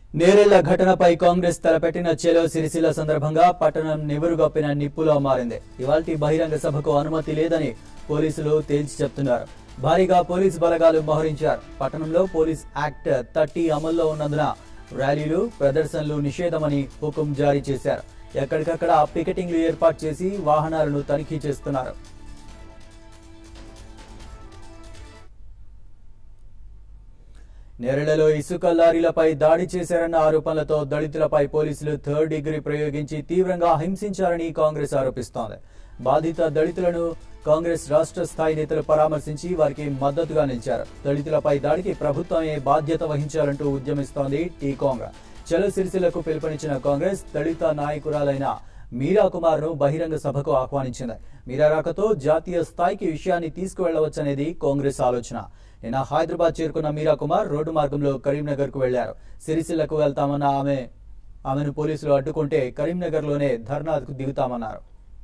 నేరెళ్ల ఘటనపై కాంగ్రెస్ తలపెట్టిన చెలో సిరిసిల్ల సందర్భంగా పట్టణం నివురుగప్పిన నిప్పులో మారింది ఇవాల్టి బహిరంగ సభకు అనుమతి లేదని పోలీసులు తేల్చి చెప్తున్నారు భారీగా పోలీస్ బలగాలు మోహరించారు పట్టణంలో పోలీస్ యాక్ట్ థర్టీ అమల్లో ఉన్నందున ర్యాలీలు ప్రదర్శనలు నిషేధమని హుకుం జారీ చేశారు ఎక్కడికక్కడ పికెటింగ్లు ఏర్పాటు చేసి వాహనాలను తనిఖీ చేస్తున్నారు నేరళలో ఇసుక లారీలపై దాడి చేశారన్న ఆరోపణలతో దళితులపై పోలీసులు థర్డ్ డిగ్రీ ప్రయోగించి తీవ్రంగా హింసించారని కాంగ్రెస్ ఆరోపిస్తోంది బాధిత దళితులను కాంగ్రెస్ రాష్ట్ర స్థాయి నేతలు పరామర్శించి వారికి మద్దతుగా నిలిచారు దళితులపై దాడికి ప్రభుత్వమే బాధ్యత వహించాలంటూ ఉద్యమిస్తోంది టీ కాంగ్రెస్ చలో సిరిసిలకు పిలుపునిచ్చిన కాంగ్రెస్ దళిత నాయకురాలైన మీరా కుమార్ ను బహిరంగ సభకు ఆహ్వానించింది మీరా రాకతో జాతీయ స్థాయికి విషయాన్ని తీసుకువెళ్లవచ్చనేది కాంగ్రెస్ ఆలోచన నిన్న హైదరాబాద్ చేరుకున్న మీరా కుమార్ రోడ్డు మార్గంలో కరీంనగర్ కు వెళ్లారు సిరిసిల్లకు వెళ్తామన్న ఆమె ఆమెను పోలీసులు అడ్డుకుంటే కరీంనగర్ లోనే ధర్నాకు దిగుతామన్నారు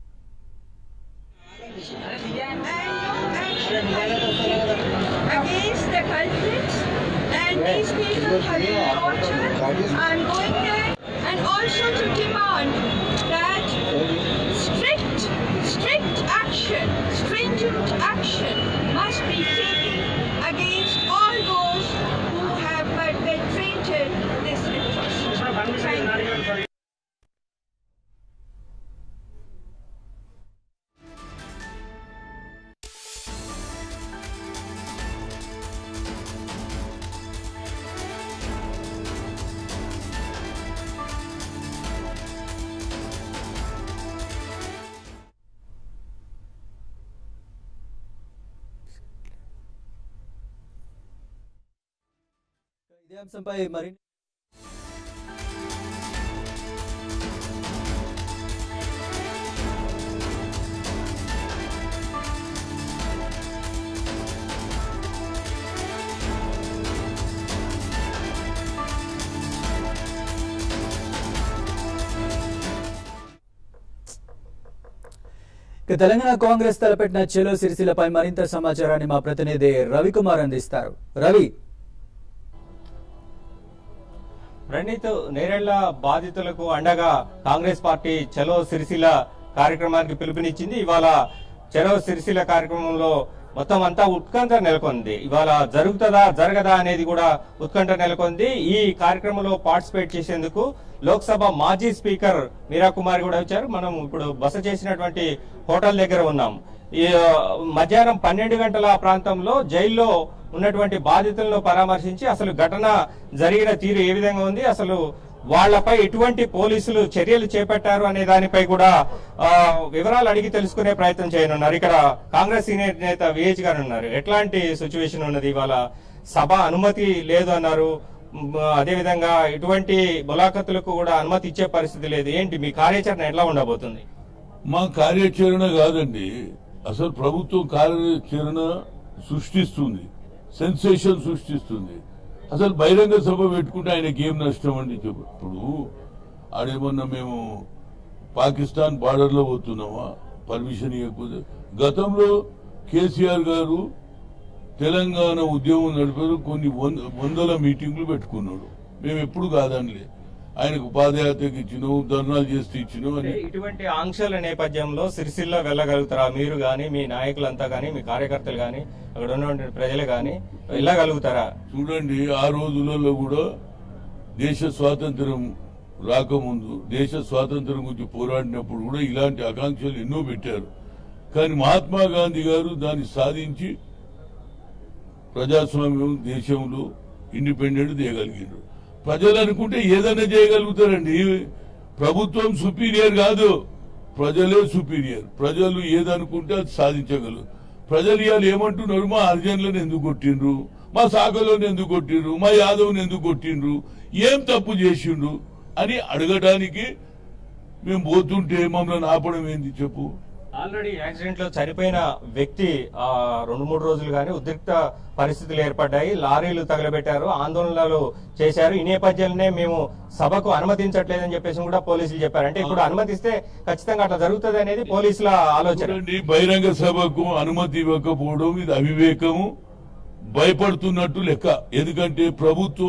against the culprits and these people have been tortured. I'm going there and also to demand that strict, strict action, stringent action must be taken against all those who have perpetrated this atrocity. Thank you. ఇదే అంశంపై మరి ఇక తెలంగాణ కాంగ్రెస్ తలపెట్టిన చెలో సిరిసిల్లపై మరింత సమాచారాన్ని మా ప్రతినిధి రవికుమార్ అందిస్తారు రవి ప్రణీత్ నేరెళ్ల బాధితులకు అండగా కాంగ్రెస్ పార్టీ చలో సిరిసిల్ల కార్యక్రమానికి పిలుపునిచ్చింది ఇవాళ చలో సిరిసిల్ల కార్యక్రమంలో మొత్తం అంతా ఉత్కంఠ నెలకొంది ఇవాళ జరుగుతుందా జరగదా అనేది కూడా ఉత్కంఠ నెలకొంది ఈ కార్యక్రమంలో పార్టిసిపేట్ చేసేందుకు లోక్సభ మాజీ స్పీకర్ మీరా కుమార్ కూడా వచ్చారు మనం ఇప్పుడు బస చేసినటువంటి హోటల్ దగ్గర ఉన్నాం ఈ ఆ, మధ్యాహ్నం పన్నెండు గంటల ప్రాంతంలో జైల్లో ఉన్నటువంటి బాధితులను పరామర్శించి అసలు ఘటన జరిగిన తీరు ఏ విధంగా ఉంది అసలు వాళ్లపై ఎటువంటి పోలీసులు చర్యలు చేపట్టారు అనే దానిపై కూడా ఆ, వివరాలు అడిగి తెలుసుకునే ప్రయత్నం చేయనున్నారు ఇక్కడ కాంగ్రెస్ సీనియర్ నేత విహెచ్ గారు ఉన్నారు ఎట్లాంటి సిచ్యువేషన్ ఉన్నది ఇవాళ సభ అనుమతి లేదు అన్నారు మ్, అదేవిధంగా ఇటువంటి ములాఖతులకు కూడా అనుమతి ఇచ్చే పరిస్థితి లేదు ఏంటి మీ కార్యాచరణ ఎట్లా ఉండబోతుంది మా కార్యాచరణ కాదండి అసలు ప్రభుత్వం కార్యాచరణ సృష్టిస్తుంది సెన్సేషన్ సృష్టిస్తుంది అసలు బహిరంగ సభ పెట్టుకుంటే ఆయనకి ఏం నష్టం అండి చెప్పు ఇప్పుడు ఆడేమన్నా మేము పాకిస్తాన్ బార్డర్ లో పోతున్నామా పర్మిషన్ ఇవ్వకపోతే గతంలో కేసీఆర్ గారు తెలంగాణ ఉద్యమం నడిపారు కొన్ని వంద- వందల మీటింగ్లు పెట్టుకున్నాడు మేము ఎప్పుడు కాదనిలే ఆయనకు పాదయాత్రకు ఇచ్చినాం ధర్నాలు చేస్తే ఇచ్చినాం అంటే అని ఇటువంటి ఆంక్షల నేపథ్యంలో సిరిసిల్ల వెళ్ళగలుగుతారా మీరు గాని మీ నాయకులంతా గాని మీ కార్యకర్తలు గాని అక్కడ ఉన్నటువంటి ప్రజలు గాని వెళ్ళగలుగుతారా చూడండి ఆ రోజులలో కూడా దేశ స్వాతంత్రం రాకముందు దేశ స్వాతంత్రం గురించి పోరాడినప్పుడు కూడా ఇలాంటి ఆకాంక్షలు ఎన్నో పెట్టారు కానీ మహాత్మా గాంధీ గారు దాన్ని సాధించి ప్రజాస్వామ్యం దేశంలో ఇండిపెండెంట్ చేయగలిగారు ప్రజలు అనుకుంటే ఏదైనా చేయగలుగుతారండి ప్రభుత్వం సుపీరియర్ కాదు ప్రజలే సుపీరియర్ ప్రజలు ఏదనుకుంటే అది సాధించగలరు ప్రజలు ఇవాళ ఏమంటున్నారు మా హరిజనులను ఎందుకు కొట్టిండ్రు మా శాఖలోని ఎందుకు కొట్టిండ్రు మా యాదవ్ని ఎందుకు కొట్టిండ్రు ఏం తప్పు చేసిండ్రు అని అడగడానికి మేము పోతుంటే మమ్మల్ని ఆపడం ఏంది చెప్పు ఆల్రెడీ యాక్సిడెంట్ లో చనిపోయిన వ్యక్తి ఆ రెండు మూడు రోజులు గానీ ఉద్రిక్త పరిస్థితులు ఏర్పడ్డాయి లారీలు తగలబెట్టారు ఆందోళనలు చేశారు ఈ నేపథ్యంలోనే మేము సభకు అనుమతించట్లేదని చెప్పేసి కూడా పోలీసులు చెప్పారు అంటే ఇప్పుడు అనుమతిస్తే ఖచ్చితంగా అట్లా జరుగుతుంది అనేది పోలీసుల ఆలోచన చూడండి బహిరంగ సభకు అనుమతి ఇవ్వకపోవడం ఇది అవివేకము భయపడుతున్నట్టు లెక్క ఎందుకంటే ప్రభుత్వం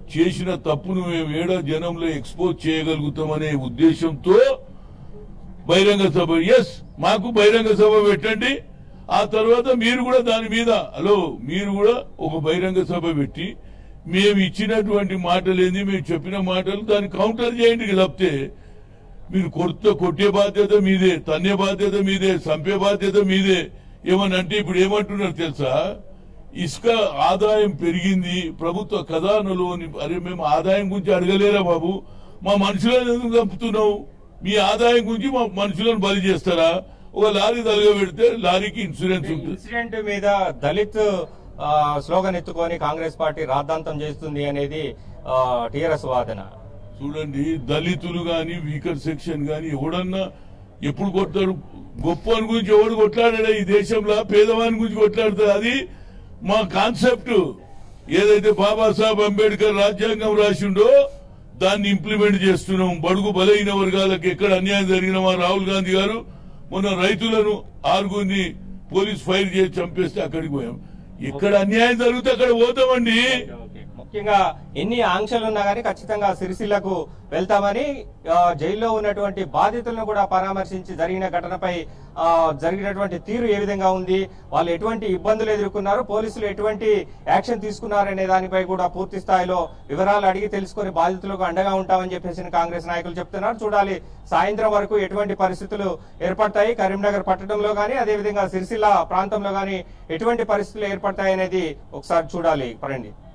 చేసిన తప్పును మేము ఏడ జనంలో ఎక్స్పోజ్ చేయగలుగుతామనే ఉద్దేశంతో బహిరంగ సభ ఎస్ మాకు బహిరంగ సభ పెట్టండి ఆ తర్వాత మీరు కూడా దాని మీద హలో మీరు కూడా ఒక బహిరంగ సభ పెట్టి మేము ఇచ్చినటువంటి మాటలు ఏంది మేము చెప్పిన మాటలు దాన్ని కౌంటర్ చేయండి తప్పితే మీరు కొడుత కొట్టే బాధ్యత మీదే తన్నే బాధ్యత మీదే చంపే బాధ్యత మీదే ఏమనంటే ఇప్పుడు ఏమంటున్నారు తెలుసా ఇసుక ఆదాయం పెరిగింది ప్రభుత్వ ఖజానాలోని అరే మేము ఆదాయం గురించి అడగలేరా బాబు మా మనుషులను ఎందుకు చంపుతున్నావు మీ ఆదాయం గురించి మా మనుషులను బలి చేస్తారా ఒక లారీ తలగబెడితే లారీకి ఇన్సూరెన్స్ ఉంటుంది ఇన్సిడెంట్ మీద దళిత్ ఆ, స్లోగన్ ఎత్తుకొని కాంగ్రెస్ పార్టీ రాద్ధాంతం చేస్తుంది అనేది టిఆర్ఎస్ వాదన చూడండి దళితులు గాని వీకర్ సెక్షన్ గాని ఎవడన్నా ఎప్పుడు కొడతాడు గొప్ప గురించి ఎవడు కొట్లాడాడా ఈ దేశంలో పేదవాని గురించి కొట్లాడతాడు అది మా కాన్సెప్ట్ ఏదైతే బాబాసాహెబ్ అంబేద్కర్ రాజ్యాంగం రాసిండో దాన్ని ఇంప్లిమెంట్ చేస్తున్నాం బడుగు బలైన వర్గాలకు ఎక్కడ అన్యాయం జరిగిన మా రాహుల్ గాంధీ గారు మొన్న రైతులను ఆరుగురిని పోలీస్ ఫైర్ చేసి చంపేస్తే అక్కడికి పోయాం ఎక్కడ అన్యాయం జరిగితే అక్కడ పోతామండి ఓకే. ముఖ్యంగా ఎన్ని ఆంక్షలు ఉన్నా కానీ ఖచ్చితంగా సిరిసిల్లకు వెళ్తామని ఆ, జైల్లో ఉన్నటువంటి బాధితులను కూడా పరామర్శించి జరిగిన ఘటనపై ఆ, జరిగినటువంటి తీరు ఏ విధంగా ఉంది వాళ్ళు ఎటువంటి ఇబ్బందులు ఎదుర్కొన్నారు పోలీసులు ఎటువంటి యాక్షన్ తీసుకున్నారనే దానిపై కూడా పూర్తి స్థాయిలో వివరాలు అడిగి తెలుసుకొని బాధితులకు అండగా ఉంటామని చెప్పేసి కాంగ్రెస్ నాయకులు చెప్తున్నారు చూడాలి సాయంత్రం వరకు ఎటువంటి పరిస్థితులు ఏర్పడతాయి కరీంనగర్ పట్టణంలో గానీ అదేవిధంగా సిరిసిల్ల ప్రాంతంలో గానీ ఎటువంటి పరిస్థితులు ఏర్పడతాయి అనేది ఒకసారి చూడాలి పరండి